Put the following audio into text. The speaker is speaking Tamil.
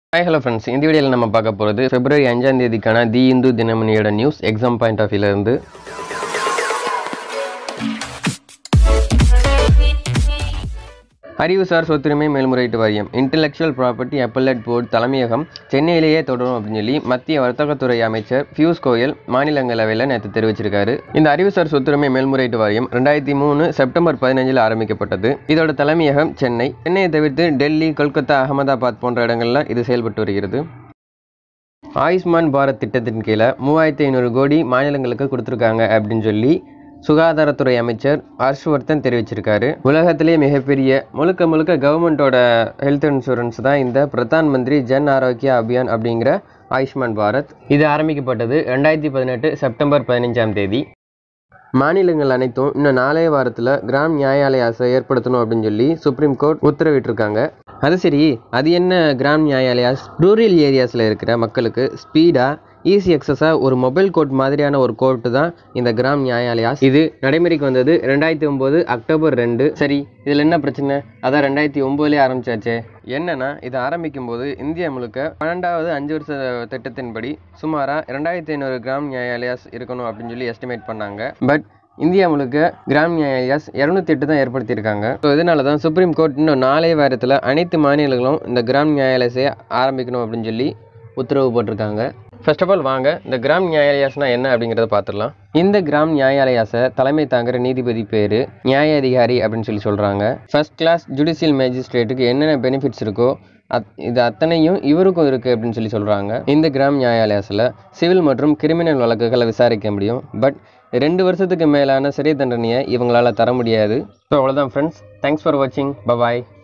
ஹாய் ஹலோ ஃப்ரெண்ட்ஸ் இந்த வீடியோவில் நம்ம பார்க்க போகிறது பிப்ரவரி அஞ்சாம் தேதிக்கான தி இந்து தினமணியோட நியூஸ் எக்ஸாம் பாயிண்ட் ஆஃப் இருந்து அறிவுசார் சொத்துரிமை மேல்முறையீட்டு வாரியம் இன்டெலெக்சுவல் ப்ராப்பர்ட்டி அப்பல்லட் போர்டு தலைமையகம் சென்னையிலேயே தொடரும் அப்படின்னு சொல்லி மத்திய வர்த்தகத்துறை அமைச்சர் பியூஷ் கோயல் மாநிலங்களவையில் நேற்று தெரிவிச்சிருக்காரு இந்த அறிவுசார் சொத்துரிமை மேல்முறையீட்டு வாரியம் ரெண்டாயிரத்தி மூணு செப்டம்பர் பதினஞ்சில் ஆரம்பிக்கப்பட்டது இதோட தலைமையகம் சென்னை சென்னையை தவிர்த்து டெல்லி கொல்கத்தா அகமதாபாத் போன்ற இடங்கள்ல இது செயல்பட்டு வருகிறது ஆயுஷ்மான் பாரத் திட்டத்தின் கீழே மூவாயிரத்தி ஐநூறு கோடி மாநிலங்களுக்கு கொடுத்துருக்காங்க அப்படின்னு சொல்லி சுகாதாரத்துறை அமைச்சர் ஹர்ஷ்வர்தன் தெரிவிச்சிருக்காரு உலகத்திலே மிகப்பெரிய முழுக்க முழுக்க கவர்மெண்ட்டோட ஹெல்த் இன்சூரன்ஸ் தான் இந்த பிரதான் மந்திரி ஜன் ஆரோக்கிய அபியான் அப்படிங்கிற ஆயுஷ்மான் பாரத் இது ஆரம்பிக்கப்பட்டது ரெண்டாயிரத்தி பதினெட்டு செப்டம்பர் பதினஞ்சாம் தேதி மாநிலங்கள் அனைத்தும் இன்னும் நாலே வாரத்தில் கிராம் நியாயாலயாஸை ஏற்படுத்தணும் அப்படின்னு சொல்லி சுப்ரீம் கோர்ட் உத்தரவிட்டிருக்காங்க அது சரி அது என்ன கிராம் நியாயாலயாஸ் ரூரல் ஏரியாஸில் இருக்கிற மக்களுக்கு ஸ்பீடாக ஈஸி எக்ஸஸாக ஒரு மொபைல் கோர்ட் மாதிரியான ஒரு கோர்ட்டு தான் இந்த கிராம் நியாயாலயாஸ் இது நடைமுறைக்கு வந்தது ரெண்டாயிரத்தி ஒம்பது அக்டோபர் ரெண்டு சரி இதில் என்ன பிரச்சனை அதான் ரெண்டாயிரத்தி ஒம்போதுலேயே ஆரம்பிச்சாச்சே என்னன்னா இது ஆரம்பிக்கும் போது இந்தியா முழுக்க பன்னெண்டாவது அஞ்சு வருஷ திட்டத்தின்படி சுமாராக ரெண்டாயிரத்தி ஐநூறு கிராம் நியாயாலயாஸ் இருக்கணும் அப்படின்னு சொல்லி எஸ்டிமேட் பண்ணாங்க பட் இந்தியா முழுக்க கிராம் நியாயாலயாஸ் இரநூத்தி எட்டு தான் ஏற்படுத்தியிருக்காங்க ஸோ இதனால தான் சுப்ரீம் கோர்ட் இன்னும் நாலே வாரத்தில் அனைத்து மாநிலங்களும் இந்த கிராம் நியாயாலயத்தை ஆரம்பிக்கணும் அப்படின்னு சொல்லி உத்தரவு போட்டிருக்காங்க ஃபர்ஸ்ட் ஆஃப் ஆல் வாங்க இந்த கிராம் நியாயாலயாஸ்னா என்ன அப்படிங்கிறத பார்த்துடலாம் இந்த கிராம் நியாயாலயாஸை தலைமை தாங்குற நீதிபதி பேர் நியாயாதிகாரி அப்படின்னு சொல்லி சொல்கிறாங்க ஃபர்ஸ்ட் கிளாஸ் ஜுடிஷியல் மேஜிஸ்ட்ரேட்டுக்கு என்னென்ன பெனிஃபிட்ஸ் இருக்கோ அத் இது அத்தனையும் இவருக்கும் இருக்குது அப்படின்னு சொல்லி சொல்கிறாங்க இந்த கிராம் நியாயாலயாஸில் சிவில் மற்றும் கிரிமினல் வழக்குகளை விசாரிக்க முடியும் பட் ரெண்டு வருஷத்துக்கு மேலான சிறை தண்டனையை இவங்களால தர முடியாது ஸோ அவ்வளோதான் ஃப்ரெண்ட்ஸ் தேங்க்ஸ் ஃபார் வாட்சிங் பபாய்